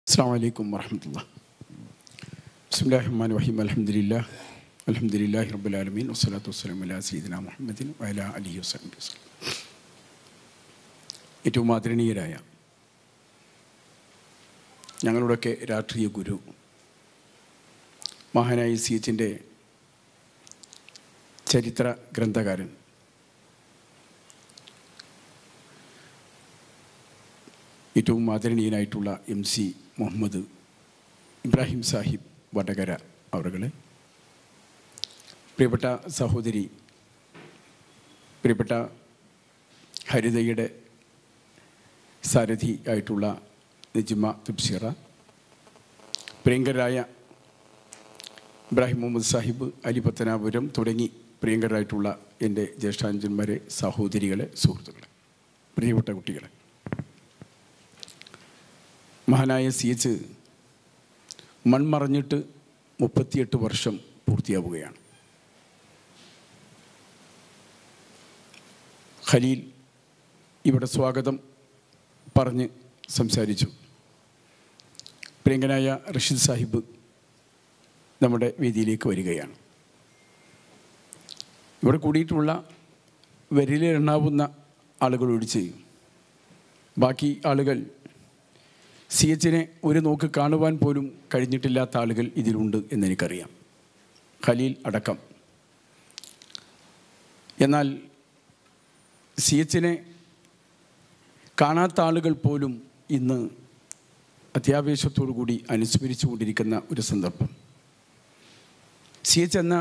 അസ്സാം വലൈക്കും വർഹമത്തുള്ള ബിസ്മില്ലാഹി റഹ്മാൻ റഹീം അലഹമുല്ല അലഹമുല്ലാ റബ്ബുലാലമീൻ വസ്സലാത്തു വസ്സലാം അലാ സീദന മുഹമ്മദിൻ വല അലി വസ്ലം വസ്ലം ഏറ്റവും ആദരണീയരായ ഞങ്ങളുടെയൊക്കെ രാഷ്ട്രീയ ഗുരു മഹാനായ സി എച്ചിൻ്റെ ചരിത്ര ഗ്രന്ഥകാരൻ ഏറ്റവും ആദരണീയനായിട്ടുള്ള എം സി മുഹമ്മദ് ഇബ്രാഹിം സാഹിബ് വടകര അവറുകളെ പ്രിയപ്പെട്ട സഹോദരി പ്രിയപ്പെട്ട ഹരിതയുടെ സാരഥി ആയിട്ടുള്ള നജിമ തുബ്സിറ പ്രിയങ്കരായ ഇബ്രാഹിം മുഹമ്മദ് സാഹിബ് അലി പത്തനാപുരം തുടങ്ങി പ്രിയങ്കരായിട്ടുള്ള എൻ്റെ ജ്യേഷ്ഠാഞ്ജന്മാരെ സഹോദരികളെ സുഹൃത്തുക്കളെ പ്രിയപ്പെട്ട കുട്ടികളെ മഹാനായ സി എച്ച് മൺമറഞ്ഞിട്ട് മുപ്പത്തിയെട്ട് വർഷം പൂർത്തിയാവുകയാണ് ഖലീൽ ഇവിടെ സ്വാഗതം പറഞ്ഞ് സംസാരിച്ചു പ്രിയങ്കനായ റഷീദ് സാഹിബ് നമ്മുടെ വേദിയിലേക്ക് വരികയാണ് ഇവിടെ കൂടിയിട്ടുള്ള വരിലെണ്ണാവുന്ന ആളുകൾ ഒഴിച്ച് ബാക്കി ആളുകൾ സി എച്ചിനെ ഒരു നോക്ക് കാണുവാൻ പോലും കഴിഞ്ഞിട്ടില്ലാത്ത ആളുകൾ ഇതിലുണ്ട് എന്നെനിക്കറിയാം ഖലീൽ അടക്കം എന്നാൽ സി എച്ചിനെ കാണാത്ത ആളുകൾ പോലും ഇന്ന് അത്യാവേശത്തോടു കൂടി അനുസ്മരിച്ചു കൊണ്ടിരിക്കുന്ന ഒരു സന്ദർഭം സി എച്ച് എന്ന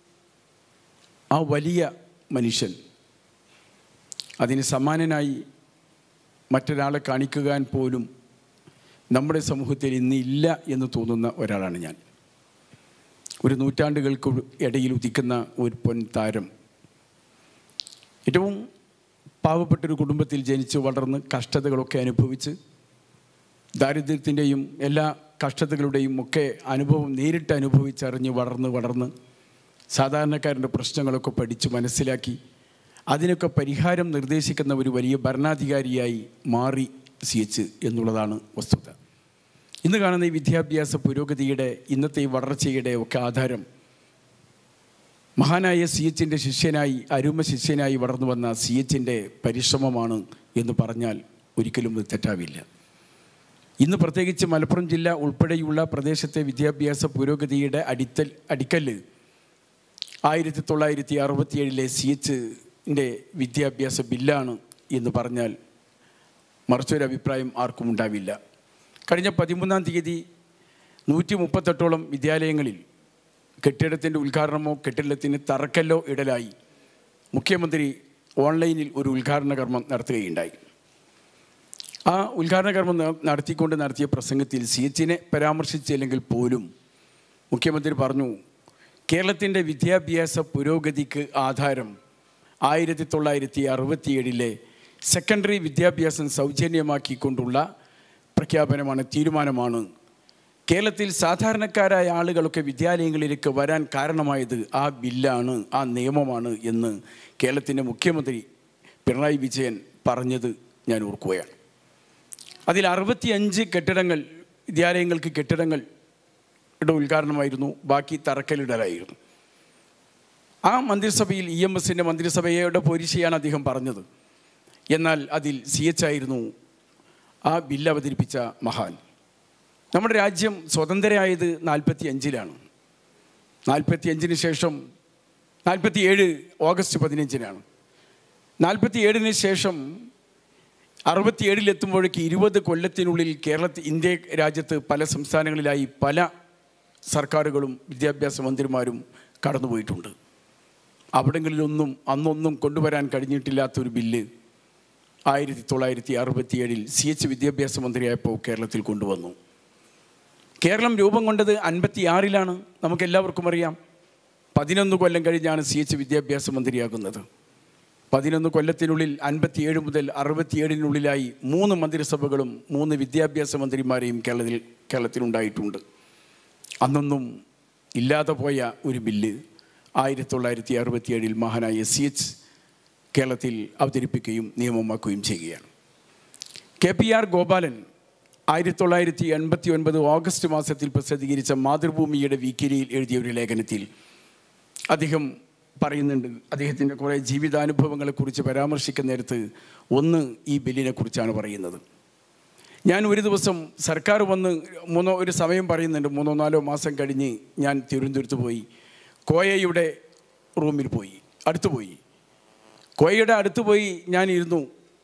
ആ വലിയ മനുഷ്യൻ അതിന് സമാനനായി മറ്റൊരാളെ കാണിക്കുവാൻ പോലും നമ്മുടെ സമൂഹത്തിൽ ഇന്ന് ഇല്ല എന്ന് തോന്നുന്ന ഒരാളാണ് ഞാൻ ഒരു നൂറ്റാണ്ടുകൾക്ക് ഇടയിൽ ഉദിക്കുന്ന ഒരു പൊൻ താരം ഏറ്റവും പാവപ്പെട്ടൊരു കുടുംബത്തിൽ ജനിച്ച് വളർന്ന് കഷ്ടതകളൊക്കെ അനുഭവിച്ച് ദാരിദ്ര്യത്തിൻ്റെയും എല്ലാ കഷ്ടതകളുടെയും ഒക്കെ അനുഭവം നേരിട്ട് അനുഭവിച്ചറിഞ്ഞ് വളർന്ന് വളർന്ന് സാധാരണക്കാരൻ്റെ പ്രശ്നങ്ങളൊക്കെ പഠിച്ച് മനസ്സിലാക്കി അതിനൊക്കെ പരിഹാരം നിർദ്ദേശിക്കുന്ന ഒരു വലിയ ഭരണാധികാരിയായി മാറി സി എച്ച് എന്നുള്ളതാണ് വസ്തുത ഇന്ന് കാണുന്ന ഈ വിദ്യാഭ്യാസ പുരോഗതിയുടെ ഇന്നത്തെ ഈ വളർച്ചയുടെ ഒക്കെ ആധാരം മഹാനായ സി എച്ചിൻ്റെ ശിഷ്യനായി അരുമ ശിഷ്യനായി വളർന്നു വന്ന സി എച്ചിൻ്റെ പരിശ്രമമാണ് എന്ന് പറഞ്ഞാൽ ഒരിക്കലും ഇത് തെറ്റാവില്ല ഇന്ന് പ്രത്യേകിച്ച് മലപ്പുറം ജില്ല ഉൾപ്പെടെയുള്ള പ്രദേശത്തെ വിദ്യാഭ്യാസ പുരോഗതിയുടെ അടിത്തൽ അടിക്കല്ല് ആയിരത്തി തൊള്ളായിരത്തി അറുപത്തിയേഴിലെ സി എച്ചിൻ്റെ വിദ്യാഭ്യാസ ബില്ലാണ് എന്ന് പറഞ്ഞാൽ മറിച്ചൊരു അഭിപ്രായം ആർക്കും ഉണ്ടാവില്ല കഴിഞ്ഞ പതിമൂന്നാം തീയതി നൂറ്റി മുപ്പത്തെട്ടോളം വിദ്യാലയങ്ങളിൽ കെട്ടിടത്തിൻ്റെ ഉദ്ഘാടനമോ കെട്ടിടത്തിന് തറക്കല്ലോ ഇടലായി മുഖ്യമന്ത്രി ഓൺലൈനിൽ ഒരു ഉദ്ഘാടന കർമ്മം നടത്തുകയുണ്ടായി ആ ഉദ്ഘാടന കർമ്മം നടത്തിക്കൊണ്ട് നടത്തിയ പ്രസംഗത്തിൽ സി എച്ചിനെ പരാമർശിച്ചില്ലെങ്കിൽ പോലും മുഖ്യമന്ത്രി പറഞ്ഞു കേരളത്തിൻ്റെ വിദ്യാഭ്യാസ പുരോഗതിക്ക് ആധാരം ആയിരത്തി തൊള്ളായിരത്തി അറുപത്തിയേഴിലെ സെക്കൻഡറി വിദ്യാഭ്യാസം സൗജന്യമാക്കിക്കൊണ്ടുള്ള പ്രഖ്യാപനമാണ് തീരുമാനമാണ് കേരളത്തിൽ സാധാരണക്കാരായ ആളുകളൊക്കെ വിദ്യാലയങ്ങളിലേക്ക് വരാൻ കാരണമായത് ആ ബില്ലാണ് ആ നിയമമാണ് എന്ന് കേരളത്തിൻ്റെ മുഖ്യമന്ത്രി പിണറായി വിജയൻ പറഞ്ഞത് ഞാൻ ഓർക്കുകയാണ് അതിൽ അറുപത്തിയഞ്ച് കെട്ടിടങ്ങൾ വിദ്യാലയങ്ങൾക്ക് കെട്ടിടങ്ങൾ ഉദ്ഘാടനമായിരുന്നു ബാക്കി തറക്കല്ലിടലായിരുന്നു ആ മന്ത്രിസഭയിൽ ഇ എം എസിൻ്റെ മന്ത്രിസഭയുടെ പോരിശയാണ് അദ്ദേഹം പറഞ്ഞത് എന്നാൽ അതിൽ സി എച്ച് ആയിരുന്നു ആ ബില്ല് അവതരിപ്പിച്ച മഹാൻ നമ്മുടെ രാജ്യം സ്വതന്ത്രരായത് നാൽപ്പത്തി അഞ്ചിലാണ് നാൽപ്പത്തി അഞ്ചിന് ശേഷം നാൽപ്പത്തി ഏഴ് ഓഗസ്റ്റ് പതിനഞ്ചിനാണ് നാൽപ്പത്തി ഏഴിന് ശേഷം അറുപത്തിയേഴിലെത്തുമ്പോഴേക്ക് ഇരുപത് കൊല്ലത്തിനുള്ളിൽ കേരളത്തിൽ ഇന്ത്യ രാജ്യത്ത് പല സംസ്ഥാനങ്ങളിലായി പല സർക്കാരുകളും വിദ്യാഭ്യാസ മന്ത്രിമാരും കടന്നുപോയിട്ടുണ്ട് അവിടങ്ങളിലൊന്നും അന്നൊന്നും കൊണ്ടുവരാൻ കഴിഞ്ഞിട്ടില്ലാത്തൊരു ബില്ല് ആയിരത്തി തൊള്ളായിരത്തി അറുപത്തിയേഴിൽ സി എച്ച് വിദ്യാഭ്യാസ മന്ത്രിയായപ്പോൾ കേരളത്തിൽ കൊണ്ടുവന്നു കേരളം രൂപം കൊണ്ടത് അൻപത്തി ആറിലാണ് നമുക്കെല്ലാവർക്കും അറിയാം പതിനൊന്ന് കൊല്ലം കഴിഞ്ഞാണ് സി എച്ച് വിദ്യാഭ്യാസ മന്ത്രിയാകുന്നത് പതിനൊന്ന് കൊല്ലത്തിനുള്ളിൽ അൻപത്തിയേഴ് മുതൽ അറുപത്തിയേഴിനുള്ളിലായി മൂന്ന് മന്ത്രിസഭകളും മൂന്ന് വിദ്യാഭ്യാസ മന്ത്രിമാരെയും കേരളത്തിൽ കേരളത്തിലുണ്ടായിട്ടുണ്ട് അന്നൊന്നും ഇല്ലാതെ പോയ ഒരു ബില്ല് ആയിരത്തി തൊള്ളായിരത്തി അറുപത്തിയേഴിൽ മഹാനായ സി എച്ച് കേരളത്തിൽ അവതരിപ്പിക്കുകയും നിയമമാക്കുകയും ചെയ്യുകയാണ് കെ പി ആർ ഗോപാലൻ ആയിരത്തി തൊള്ളായിരത്തി എൺപത്തി ഒൻപത് ഓഗസ്റ്റ് മാസത്തിൽ പ്രസിദ്ധീകരിച്ച മാതൃഭൂമിയുടെ വീക്കിലിയിൽ എഴുതിയ ഒരു ലേഖനത്തിൽ അദ്ദേഹം പറയുന്നുണ്ട് അദ്ദേഹത്തിൻ്റെ കുറേ ജീവിതാനുഭവങ്ങളെക്കുറിച്ച് പരാമർശിക്കുന്ന നേരത്ത് ഒന്ന് ഈ ബില്ലിനെ കുറിച്ചാണ് പറയുന്നത് ഞാൻ ഒരു ദിവസം സർക്കാർ വന്ന് മൂന്നോ ഒരു സമയം പറയുന്നുണ്ട് മൂന്നോ നാലോ മാസം കഴിഞ്ഞ് ഞാൻ തിരുവനന്തപുരത്ത് പോയി കോയയുടെ റൂമിൽ പോയി അടുത്ത് പോയി കോയയുടെ അടുത്ത് പോയി ഞാൻ ഇരുന്നു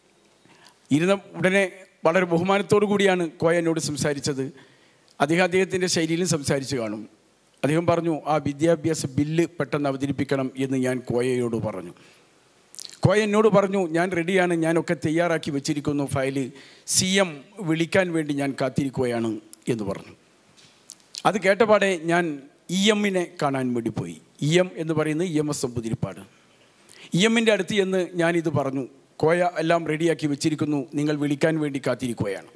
ഇരുന്ന ഉടനെ വളരെ ബഹുമാനത്തോടു കൂടിയാണ് കോയ എന്നോട് സംസാരിച്ചത് അദ്ദേഹം അദ്ദേഹത്തിൻ്റെ ശൈലിയിലും സംസാരിച്ചു കാണും അദ്ദേഹം പറഞ്ഞു ആ വിദ്യാഭ്യാസ ബില്ല് പെട്ടെന്ന് അവതരിപ്പിക്കണം എന്ന് ഞാൻ കോയയോട് പറഞ്ഞു കോയ എന്നോട് പറഞ്ഞു ഞാൻ റെഡിയാണ് ഞാനൊക്കെ തയ്യാറാക്കി വെച്ചിരിക്കുന്നു ഫയല് സി എം വിളിക്കാൻ വേണ്ടി ഞാൻ കാത്തിരിക്കുകയാണ് എന്ന് പറഞ്ഞു അത് കേട്ടപാടെ ഞാൻ ഇ എമ്മിനെ കാണാൻ വേണ്ടി പോയി ഇ എം എന്ന് പറയുന്നത് E M S Namboodiripad E എമ്മിൻ്റെ അടുത്ത് ചെന്ന് ഞാനിത് പറഞ്ഞു കോയ എല്ലാം റെഡിയാക്കി വെച്ചിരിക്കുന്നു നിങ്ങൾ വിളിക്കാൻ വേണ്ടി കാത്തിരിക്കുകയാണ്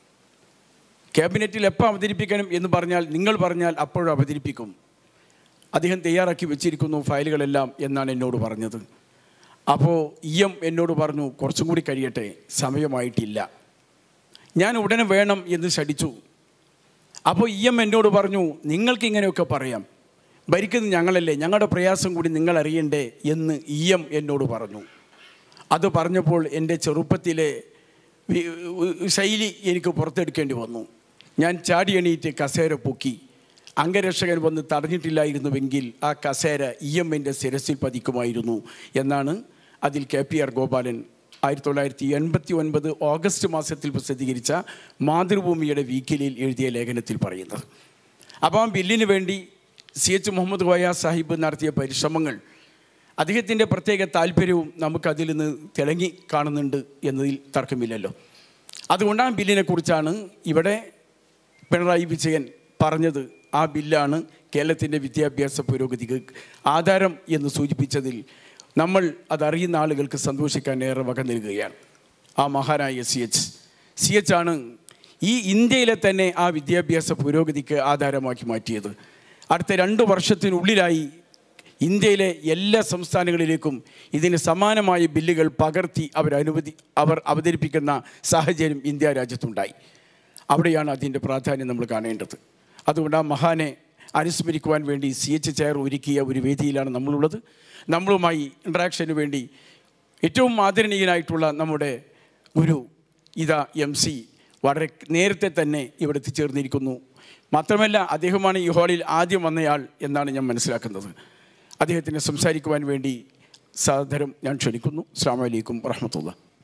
ക്യാബിനറ്റിൽ എപ്പോൾ അവതരിപ്പിക്കണം എന്ന് പറഞ്ഞാൽ നിങ്ങൾ പറഞ്ഞാൽ അപ്പോഴും അവതരിപ്പിക്കും അദ്ദേഹം തയ്യാറാക്കി വെച്ചിരിക്കുന്നു ഫയലുകളെല്ലാം എന്നാണ് എന്നോട് പറഞ്ഞത് അപ്പോൾ ഇ എം എന്നോട് പറഞ്ഞു കുറച്ചും കൂടി കഴിയട്ടെ സമയമായിട്ടില്ല ഞാൻ ഉടനെ വേണം എന്ന് ശടിച്ചു അപ്പോൾ ഇ എം എന്നോട് പറഞ്ഞു നിങ്ങൾക്ക് ഇങ്ങനെയൊക്കെ പറയാം ഭരിക്കുന്നത് ഞങ്ങളല്ലേ ഞങ്ങളുടെ പ്രയാസം കൂടി നിങ്ങൾ അറിയണ്ടേ എന്ന് ഇ എം എന്നോട് പറഞ്ഞു അത് പറഞ്ഞപ്പോൾ എൻ്റെ ചെറുപ്പത്തിലെ വി- ശൈലി എനിക്ക് പുറത്തെടുക്കേണ്ടി വന്നു ഞാൻ ചാടി എണീറ്റ് കസേര പൊക്കി അംഗരക്ഷകൻ വന്ന് തടഞ്ഞിട്ടില്ലായിരുന്നുവെങ്കിൽ ആ കസേര ഇ എമ്മിൻ്റെ ശിരസിൽ പതിക്കുമായിരുന്നു എന്നാണ് അതിൽ കെ പി ആർ ഗോപാലൻ ആയിരത്തി തൊള്ളായിരത്തി എൺപത്തി ഒൻപത് ഓഗസ്റ്റ് മാസത്തിൽ പ്രസിദ്ധീകരിച്ച മാതൃഭൂമിയുടെ വീക്കിലിയിൽ എഴുതിയ ലേഖനത്തിൽ പറയുന്നത് അപ്പോൾ ആ ബില്ലിന് വേണ്ടി സി എച്ച് മുഹമ്മദ് കോയ സാഹിബ് നടത്തിയ പരിശ്രമങ്ങൾ അദ്ദേഹത്തിൻ്റെ പ്രത്യേക താല്പര്യവും നമുക്കതിൽ നിന്ന് തിളങ്ങി കാണുന്നുണ്ട് എന്നതിൽ തർക്കമില്ലല്ലോ അതുകൊണ്ട് ആ ബില്ലിനെ കുറിച്ചാണ് ഇവിടെ പിണറായി വിജയൻ പറഞ്ഞത് ആ ബില്ലാണ് കേരളത്തിൻ്റെ വിദ്യാഭ്യാസ പുരോഗതിക്ക് ആധാരം എന്ന് സൂചിപ്പിച്ചതിൽ നമ്മൾ അതറിയുന്ന ആളുകൾക്ക് സന്തോഷിക്കാൻ ഏറെ വക നൽകുകയാണ് ആ മഹാനായ സി എച്ച് സി എച്ച് ആണ് ഈ ഇന്ത്യയിലെ തന്നെ ആ വിദ്യാഭ്യാസ പുരോഗതിക്ക് ആധാരമാക്കി മാറ്റിയത് അടുത്ത രണ്ട് വർഷത്തിനുള്ളിലായി ഇന്ത്യയിലെ എല്ലാ സംസ്ഥാനങ്ങളിലേക്കും ഇതിന് സമാനമായ ബില്ലുകൾ പകർത്തി അവർ അനുവദി അവർ അവതരിപ്പിക്കുന്ന സാഹചര്യം ഇന്ത്യ രാജ്യത്തുണ്ടായി അവിടെയാണ് അതിൻ്റെ പ്രാധാന്യം നമ്മൾ കാണേണ്ടത് അതുകൊണ്ട് ആ മഹാനെ അനുസ്മരിക്കുവാൻ വേണ്ടി സി എച്ച് ചെയർ ഒരുക്കിയ ഒരു വേദിയിലാണ് നമ്മളുള്ളത് നമ്മളുമായി ഇൻട്രാക്ഷന് വേണ്ടി ഏറ്റവും ആദരണീയനായിട്ടുള്ള നമ്മുടെ ഗുരു ഇതാ എം സി വളരെ നേരത്തെ തന്നെ ഇവിടെ എത്തിച്ചേർന്നിരിക്കുന്നു മാത്രമല്ല അദ്ദേഹമാണ് ഈ ഹാളിൽ ആദ്യം വന്നയാൾ എന്നാണ് ഞാൻ മനസ്സിലാക്കുന്നത് അദ്ദേഹത്തിന് സംസാരിക്കുവാൻ വേണ്ടി സാദരം ഞാൻ ക്ഷണിക്കുന്നു അസ്സാം വലൈക്കും വറഹമത്തുള്ള